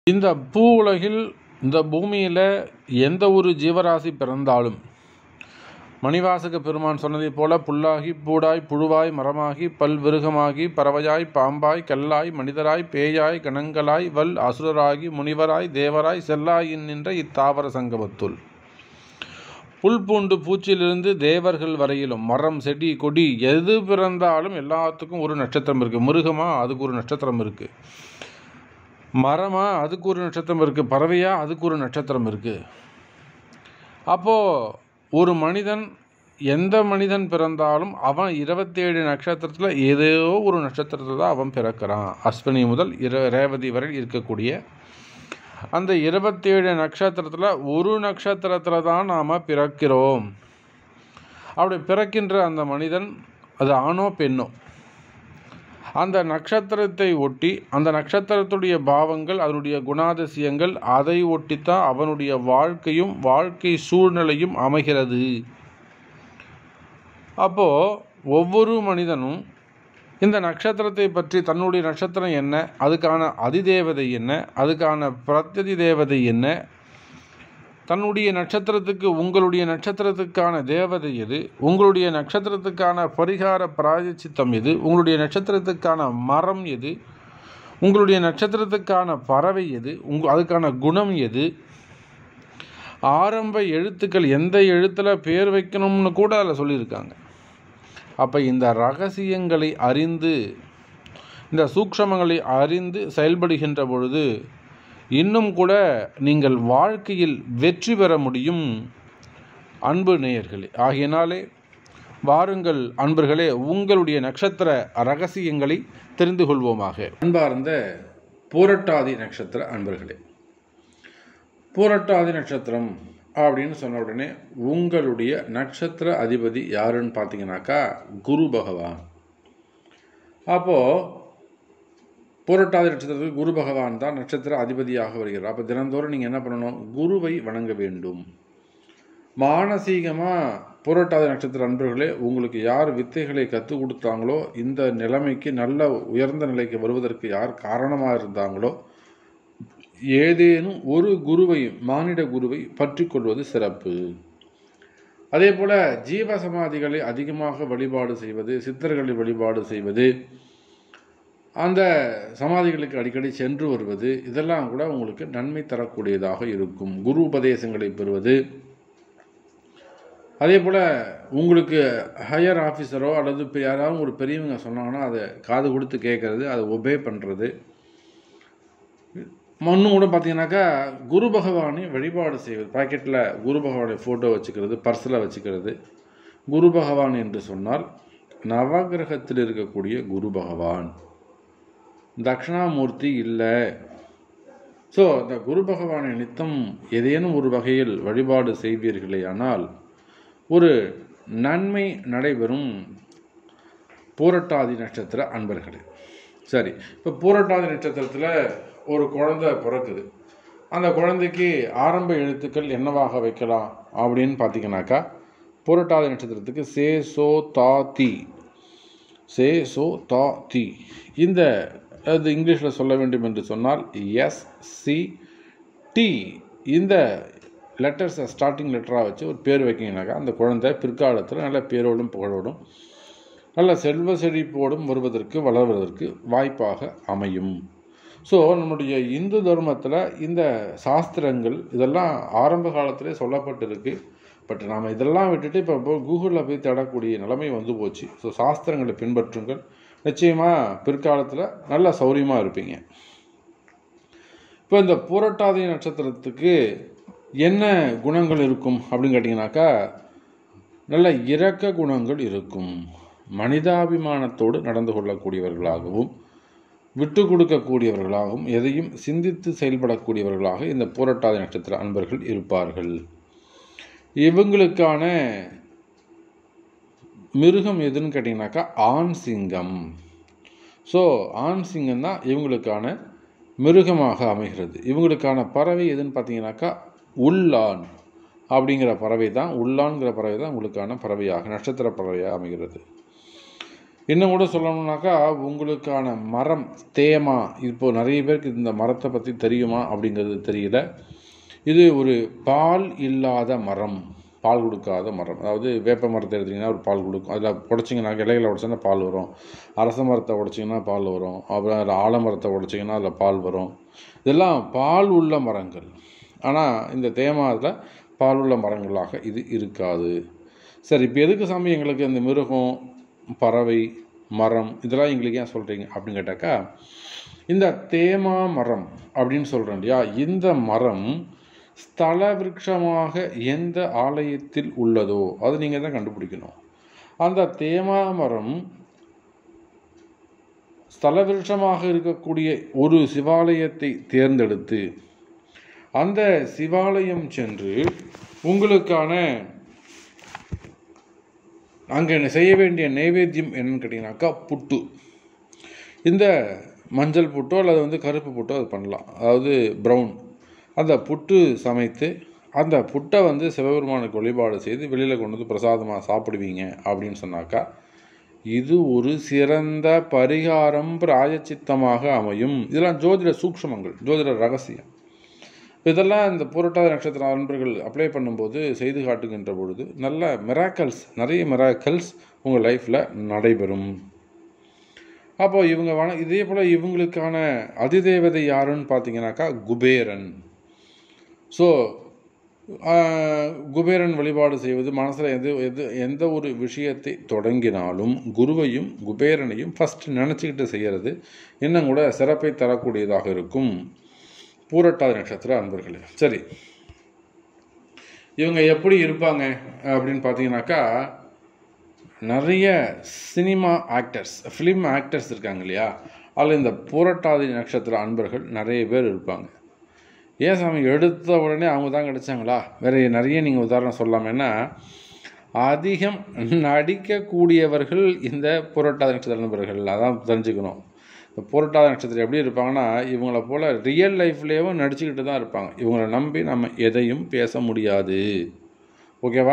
இந்த பூ உலகில் இந்த பூமியில் எந்த ஒரு ஜீவராசி பிறந்தாலும் மணிவாசக பெருமான் சொன்னதைப் போல புல்லாகி பூடாய் புழுவாய் மரமாகி பல்விருகமாகி பறவையாய் பாம்பாய் கல்லாய் மனிதராய் பேயாய் கணங்களாய் வல் அசுரராகி முனிவராய் தேவராய் செல்லாயின் நின்ற இத்தாவர சங்கமத்துள் புல் பூண்டு பூச்சிலிருந்து தேவர்கள் வரையிலும் மரம் செடி கொடி எது பிறந்தாலும் எல்லாத்துக்கும் ஒரு நட்சத்திரம் இருக்குது மிருகமா அதுக்கு ஒரு நட்சத்திரம் இருக்குது மரமா அதுக்கு ஒரு நட்சத்திரம் இருக்குது பறவையா அதுக்கு ஒரு நட்சத்திரம் இருக்குது அப்போது ஒரு மனிதன் எந்த மனிதன் பிறந்தாலும் அவன் இருபத்தேழு நட்சத்திரத்தில் ஏதோ ஒரு நட்சத்திரத்தில் தான் அவன் பிறக்கிறான் அஸ்வினி முதல் இர ரேவதி வரை இருக்கக்கூடிய அந்த இருபத்தேழு நட்சத்திரத்தில் ஒரு நட்சத்திரத்தில் தான் நாம் பிறக்கிறோம் அப்படி பிறக்கின்ற அந்த மனிதன் அது ஆணோ பெண்ணோ அந்த நட்சத்திரத்தை ஒட்டி அந்த நட்சத்திரத்துடைய பாவங்கள் அதனுடைய குணாதிசயங்கள் அதை ஒட்டித்தான் அவனுடைய வாழ்க்கையும் வாழ்க்கை சூழ்நிலையும் அமைகிறது அப்போது ஒவ்வொரு மனிதனும் இந்த நட்சத்திரத்தை பற்றி தன்னுடைய நட்சத்திரம் என்ன அதுக்கான அதிதேவதை என்ன அதுக்கான பிரத்யதி தேவதை என்ன தன்னுடைய நட்சத்திரத்துக்கு உங்களுடைய நட்சத்திரத்துக்கான தேவதை எது உங்களுடைய நட்சத்திரத்துக்கான பரிகார பிராயச்சித்தம் எது உங்களுடைய நட்சத்திரத்துக்கான மரம் எது உங்களுடைய நட்சத்திரத்துக்கான பறவை எது உங்க அதுக்கான குணம் எது ஆரம்ப எழுத்துக்கள் எந்த எழுத்தில் பேர் வைக்கணும்னு கூட அதில் சொல்லியிருக்காங்க அப்போ இந்த ரகசியங்களை அறிந்து இந்த சூக்ஷமங்களை அறிந்து செயல்படுகின்ற பொழுது இன்னும் கூட நீங்கள் வாழ்க்கையில் வெற்றி பெற முடியும் அன்பு நேயர்களே ஆகையினாலே வாருங்கள் அன்பர்களே உங்களுடைய நட்சத்திர ரகசியங்களை தெரிந்து கொள்வோமாக அன்பார்ந்த பூரட்டாதி நட்சத்திர அன்பர்களே பூரட்டாதி நட்சத்திரம் அப்படின்னு சொன்ன உடனே உங்களுடைய நட்சத்திர அதிபதி யாருன்னு பார்த்தீங்கன்னாக்கா குரு பகவான் அப்போது பூரட்டாதி நட்சத்திரத்துக்கு குரு பகவான் தான் நட்சத்திர அதிபதியாக வருகிறார் அப்போ தினந்தோறும் நீங்கள் என்ன பண்ணணும் குருவை வணங்க வேண்டும் மானசீகமாக புரட்டாதி நட்சத்திர அன்பர்களே உங்களுக்கு யார் வித்தைகளை கற்றுக் கொடுத்தாங்களோ இந்த நிலைமைக்கு நல்ல உயர்ந்த நிலைக்கு வருவதற்கு யார் காரணமாக இருந்தாங்களோ ஏதேனும் ஒரு குருவை மானிட குருவை பற்றி கொள்வது சிறப்பு அதே போல் ஜீவ சமாதிகளை அதிகமாக வழிபாடு செய்வது சித்தர்களை வழிபாடு செய்வது அந்த சமாதிகளுக்கு அடிக்கடி சென்று வருவது இதெல்லாம் கூட உங்களுக்கு நன்மை தரக்கூடியதாக இருக்கும் குரு உபதேசங்களை பெறுவது அதே போல் உங்களுக்கு ஹையர் ஆஃபீஸரோ அல்லது இப்போ யாராவது ஒரு பெரியவங்க சொன்னாங்கன்னா அதை காது கொடுத்து கேட்குறது அதை ஒபே பண்ணுறது இன்னும் கூட பார்த்தீங்கன்னாக்கா குரு பகவானை வழிபாடு செய்வது பாக்கெட்டில் குரு பகவானை ஃபோட்டோ வச்சுக்கிறது பர்ஸில் வச்சுக்கிறது குரு பகவான் என்று சொன்னால் நவகிரகத்தில் இருக்கக்கூடிய குரு பகவான் தட்சிணாமூர்த்தி இல்லை ஸோ இந்த குரு பகவானை நித்தம் ஏதேனும் ஒரு வகையில் வழிபாடு செய்வீர்களே ஆனால் ஒரு நன்மை நடைபெறும் பூரட்டாதி நட்சத்திர அன்பர்களே சரி இப்போ பூரட்டாதி நட்சத்திரத்தில் ஒரு குழந்தை பிறக்குது அந்த குழந்தைக்கு ஆரம்ப எழுத்துக்கள் என்னவாக வைக்கலாம் அப்படின்னு பார்த்தீங்கன்னாக்கா புரட்டாதி நட்சத்திரத்துக்கு சே சோ தா தி சே சோ தா தி இந்த அது இங்கிலீஷில் சொல்ல வேண்டும் என்று சொன்னால் எஸ் சி டி இந்த லெட்டர்ஸை ஸ்டார்டிங் லெட்டராக வச்சு ஒரு பேர் வைக்கிங்கனாக்கா அந்த குழந்தை பிற்காலத்தில் நல்ல பேரோடும் புகழோடும் நல்ல செல்வ செழிப்போடும் வருவதற்கு வளர்வதற்கு வாய்ப்பாக அமையும் ஸோ நம்முடைய இந்து தர்மத்தில் இந்த சாஸ்திரங்கள் இதெல்லாம் ஆரம்ப காலத்திலே சொல்லப்பட்டிருக்கு பட் நாம் இதெல்லாம் விட்டுட்டு இப்போ கூகுளில் போய் தேடக்கூடிய நிலைமை வந்து போச்சு ஸோ சாஸ்திரங்களை பின்பற்றுங்கள் நிச்சயமாக பிற்காலத்தில் நல்ல சௌரியமாக இருப்பீங்க இப்போ இந்த பூரட்டாதி நட்சத்திரத்துக்கு என்ன குணங்கள் இருக்கும் அப்படின்னு கேட்டிங்கனாக்கா நல்ல இரக்க குணங்கள் இருக்கும் மனிதாபிமானத்தோடு நடந்து கொள்ளக்கூடியவர்களாகவும் விட்டு கொடுக்கக்கூடியவர்களாகவும் எதையும் சிந்தித்து செயல்படக்கூடியவர்களாக இந்த பூரட்டாதி நட்சத்திர அன்பர்கள் இருப்பார்கள் இவங்களுக்கான மிருகம் எதுன்னு கேட்டிங்கனாக்கா ஆண் சிங்கம் ஸோ ஆண் சிங்கம் தான் இவங்களுக்கான மிருகமாக அமைகிறது இவங்களுக்கான பறவை எதுன்னு பார்த்தீங்கன்னாக்கா உள்ளான் அப்படிங்கிற பறவை தான் உள்ளான்கிற பறவை தான் உங்களுக்கான பறவையாக நட்சத்திர பறவையாக அமைகிறது இன்னும் கூட சொல்லணும்னாக்கா உங்களுக்கான மரம் தேமா இப்போ நிறைய பேருக்கு இந்த மரத்தை பற்றி தெரியுமா அப்படிங்கிறது தெரியல இது ஒரு பால் இல்லாத மரம் பால் கொடுக்காத மரம் அதாவது வேப்ப மரத்தை எடுத்திங்கன்னா ஒரு பால் கொடுக்கும் அதில் உடச்சிங்கன்னா இலைகளை உடச்சிங்கன்னா பால் வரும் அரச மரத்தை உடச்சிங்கன்னா பால் வரும் அப்புறம் அதில் ஆலமரத்தை உடச்சிங்கன்னா அதில் பால் வரும் இதெல்லாம் பால் உள்ள மரங்கள் ஆனால் இந்த தேமாவில் பால் உள்ள மரங்களாக இது இருக்காது சரி இப்போ எதுக்கு சாமி எங்களுக்கு இந்த மிருகம் பறவை மரம் இதெல்லாம் எங்களுக்கு ஏன் சொல்கிறீங்க அப்படின்னு கேட்டாக்கா இந்த தேமா மரம் அப்படின்னு சொல்கிறோம் இல்லையா இந்த மரம் ஸ்தல விருட்சமாக எந்த ஆலயத்தில் உள்ளதோ அது நீங்கள் தான் கண்டுபிடிக்கணும் அந்த தேமா மரம் ஸ்தல விருட்சமாக இருக்கக்கூடிய ஒரு சிவாலயத்தை தேர்ந்தெடுத்து அந்த சிவாலயம் சென்று உங்களுக்கான அங்கே செய்ய வேண்டிய நைவேத்தியம் என்னன்னு கேட்டிங்கனாக்கா புட்டு இந்த மஞ்சள் புட்டோ அல்லது வந்து கருப்பு புட்டோ அது பண்ணலாம் அதாவது ப்ரௌன் அந்த புட்டு சமைத்து அந்த புட்டை வந்து சிவபெருமானுக்கு வழிபாடு செய்து வெளியில் கொண்டு வந்து பிரசாதமாக சாப்பிடுவீங்க அப்படின்னு சொன்னாக்கா இது ஒரு சிறந்த பரிகாரம் பிராயச்சித்தமாக அமையும் இதெல்லாம் ஜோதிட சூக்ஷ்மங்கள் ஜோதிட ரகசியம் இதெல்லாம் இந்த புரட்டாத நட்சத்திர நண்பர்கள் அப்ளை பண்ணும்போது செய்து காட்டுகின்ற பொழுது நல்ல மிராக்கல்ஸ் நிறைய மிராக்கல்ஸ் உங்கள் லைஃப்பில் நடைபெறும் அப்போ இவங்க வன இதே போல் இவங்களுக்கான அதிதேவதை யாருன்னு பார்த்தீங்கன்னாக்கா குபேரன் ஸோ குபேரன் வழிபாடு செய்வது மனசில் எது எது எந்த ஒரு விஷயத்தை தொடங்கினாலும் குருவையும் குபேரனையும் ஃபஸ்ட்டு நினச்சிக்கிட்டு செய்கிறது இன்னும் கூட சிறப்பை தரக்கூடியதாக இருக்கும் பூரட்டாதி நட்சத்திர அன்பர்களே சரி இவங்க எப்படி இருப்பாங்க அப்படின்னு பார்த்தீங்கன்னாக்கா நிறைய சினிமா ஆக்டர்ஸ் ஃபிலிம் ஆக்டர்ஸ் இருக்காங்க இல்லையா அதில் இந்த பூரட்டாதி நட்சத்திர அன்பர்கள் நிறைய பேர் இருப்பாங்க ஏன் சாமி எடுத்த உடனே அவங்க தான் கிடைச்சாங்களா வேற நிறைய நீங்கள் உதாரணம் சொல்லலாமேன்னா அதிகம் நடிக்கக்கூடியவர்கள் இந்த புரட்டாதி நட்சத்திர நண்பர்கள் அதான் தெரிஞ்சுக்கணும் இந்த புரட்டாதி நட்சத்திரம் எப்படி இருப்பாங்கன்னா இவங்கள போல் ரியல் லைஃப்லேயும் நடிச்சுக்கிட்டு தான் இருப்பாங்க இவங்கள நம்பி நம்ம எதையும் பேச முடியாது ஓகேவா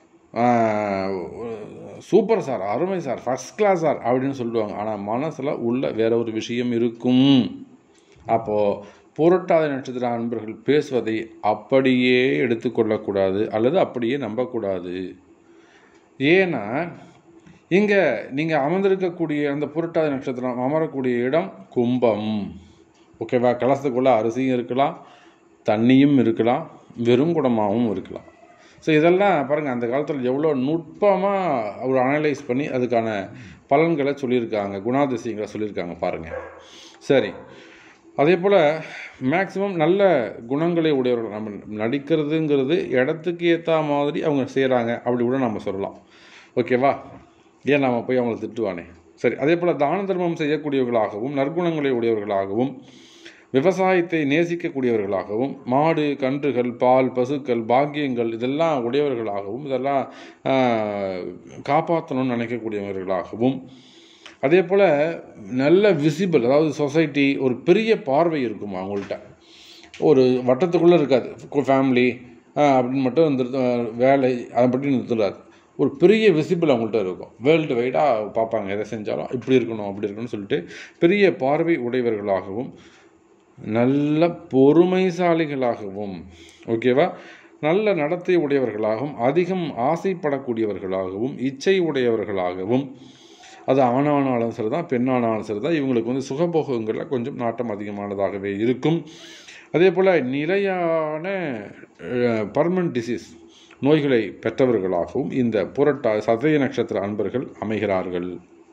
சூப்பர் சார் அருமை சார் ஃபஸ்ட் கிளாஸ் சார் அப்படின்னு சொல்லுவாங்க ஆனால் மனசில் உள்ள வேற ஒரு விஷயம் இருக்கும் அப்போது புரட்டாத நட்சத்திர அன்பர்கள் பேசுவதை அப்படியே எடுத்துக்கொள்ளக்கூடாது அல்லது அப்படியே நம்பக்கூடாது ஏன்னா இங்கே நீங்கள் அமர்ந்திருக்கக்கூடிய அந்த புரட்டாதி நட்சத்திரம் அமரக்கூடிய இடம் கும்பம் ஓகேவா கலசத்துக்குள்ளே அரிசியும் இருக்கலாம் தண்ணியும் இருக்கலாம் வெறும் குடமாகவும் இருக்கலாம் ஸோ இதெல்லாம் பாருங்கள் அந்த காலத்தில் எவ்வளோ நுட்பமாக ஒரு அனலைஸ் பண்ணி அதுக்கான பலன்களை சொல்லியிருக்காங்க குணாதிசயங்களை சொல்லியிருக்காங்க பாருங்கள் சரி அதே போல் மேக்சிமம் நல்ல குணங்களை உடையவர்கள் நம்ம நடிக்கிறதுங்கிறது இடத்துக்கு ஏற்ற மாதிரி அவங்க செய்கிறாங்க அப்படி கூட நம்ம சொல்லலாம் ஓகேவா ஏன் நம்ம போய் அவங்களை திட்டுவானே சரி அதே போல் தான தர்மம் செய்யக்கூடியவர்களாகவும் நற்குணங்களை உடையவர்களாகவும் விவசாயத்தை நேசிக்கக்கூடியவர்களாகவும் மாடு கன்றுகள் பால் பசுக்கள் பாக்கியங்கள் இதெல்லாம் உடையவர்களாகவும் இதெல்லாம் காப்பாற்றணும்னு நினைக்கக்கூடியவர்களாகவும் அதே போல் நல்ல விசிபிள் அதாவது சொசைட்டி ஒரு பெரிய பார்வை இருக்கும் அவங்கள்ட்ட ஒரு வட்டத்துக்குள்ளே இருக்காது ஃபேமிலி அப்படின்னு மட்டும் இருந்துட்டு வேலை அதை பற்றி நிறுத்துறாரு ஒரு பெரிய விசிபிள் அவங்கள்ட்ட இருக்கும் வேர்ல்டு வைடாக பார்ப்பாங்க எதை செஞ்சாலும் இப்படி இருக்கணும் அப்படி இருக்கணும்னு சொல்லிட்டு பெரிய பார்வை உடையவர்களாகவும் நல்ல பொறுமைசாலிகளாகவும் ஓகேவா நல்ல நடத்தை உடையவர்களாகவும் அதிகம் ஆசைப்படக்கூடியவர்களாகவும் இச்சை உடையவர்களாகவும் அது ஆணானாலும் சரி தான் பெண்ணானாலும் சரி தான் இவங்களுக்கு வந்து சுகபோகங்களில் கொஞ்சம் நாட்டம் அதிகமானதாகவே இருக்கும் அதே போல் நிலையான பர்மனன்ட் டிசீஸ் நோய்களை பெற்றவர்களாகவும் இந்த புரட்டா சதய நட்சத்திர அன்பர்கள் அமைகிறார்கள்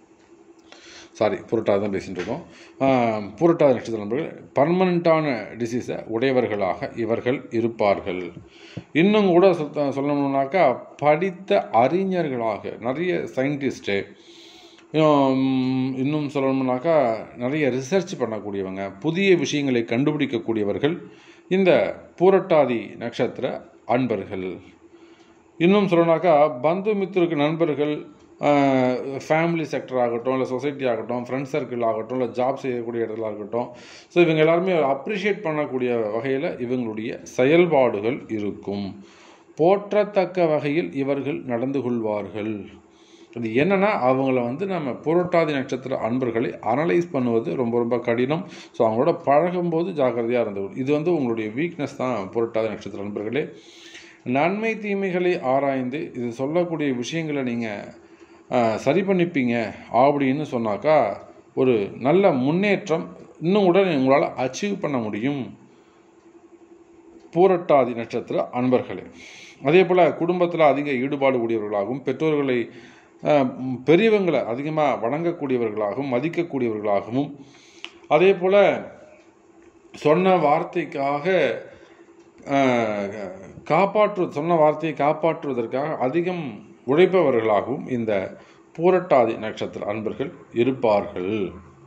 சாரி புரட்டாது தான் பேசிகிட்டு இருக்கோம் புரட்டாத நட்சத்திர நண்பர்கள் பர்மனண்ட்டான டிசீஸை உடையவர்களாக இவர்கள் இருப்பார்கள் இன்னும் கூட சொல்லணும்னாக்கா படித்த அறிஞர்களாக நிறைய சயின்டிஸ்ட்டு இன்னும் சொல்லணும்னாக்கா நிறைய ரிசர்ச் பண்ணக்கூடியவங்க புதிய விஷயங்களை கண்டுபிடிக்கக்கூடியவர்கள் இந்த பூரட்டாதி நட்சத்திர அன்பர்கள் இன்னும் சொல்லணும்னாக்கா பந்து மித்திருக்கு நண்பர்கள் ஃபேமிலி செக்டர் ஆகட்டும் இல்லை சொசைட்டி ஆகட்டும் ஃப்ரெண்ட் சர்க்கிள் ஆகட்டும் இல்லை ஜாப் செய்யக்கூடிய இடத்துல இருக்கட்டும் ஸோ இவங்க எல்லாருமே அப்ரிஷியேட் பண்ணக்கூடிய வகையில் இவங்களுடைய செயல்பாடுகள் இருக்கும் போற்றத்தக்க வகையில் இவர்கள் நடந்து கொள்வார்கள் அது என்னன்னா அவங்கள வந்து நம்ம புரட்டாதி நட்சத்திர அன்பர்களை அனலைஸ் பண்ணுவது ரொம்ப ரொம்ப கடினம் ஸோ அவங்களோட பழகும்போது ஜாக்கிரதையாக இருந்தது இது வந்து உங்களுடைய வீக்னஸ் தான் புரட்டாதி நட்சத்திர அன்பர்களே நன்மை தீமைகளை ஆராய்ந்து இது சொல்லக்கூடிய விஷயங்களை நீங்கள் சரி பண்ணிப்பீங்க அப்படின்னு சொன்னாக்கா ஒரு நல்ல முன்னேற்றம் இன்னும் கூட உங்களால் அச்சீவ் பண்ண முடியும் பூரட்டாதி நட்சத்திர அன்பர்களே அதே போல் குடும்பத்தில் அதிக ஈடுபாடு கூடியவர்களாகவும் பெற்றோர்களை அஹ், ம், பெரியவங்களை அதிகமாக வணங்கக்கூடியவர்களாகவும் மதிக்கக்கூடியவர்களாகவும் அதே போல் சொன்ன வார்த்தைக்காக அஹ், காப்பாற்று சொன்ன வார்த்தையை காப்பாற்றுவதற்காக அதிகம் உழைப்பவர்களாகவும் இந்த பூரட்டாதி நட்சத்திர அன்பர்கள் இருப்பார்கள்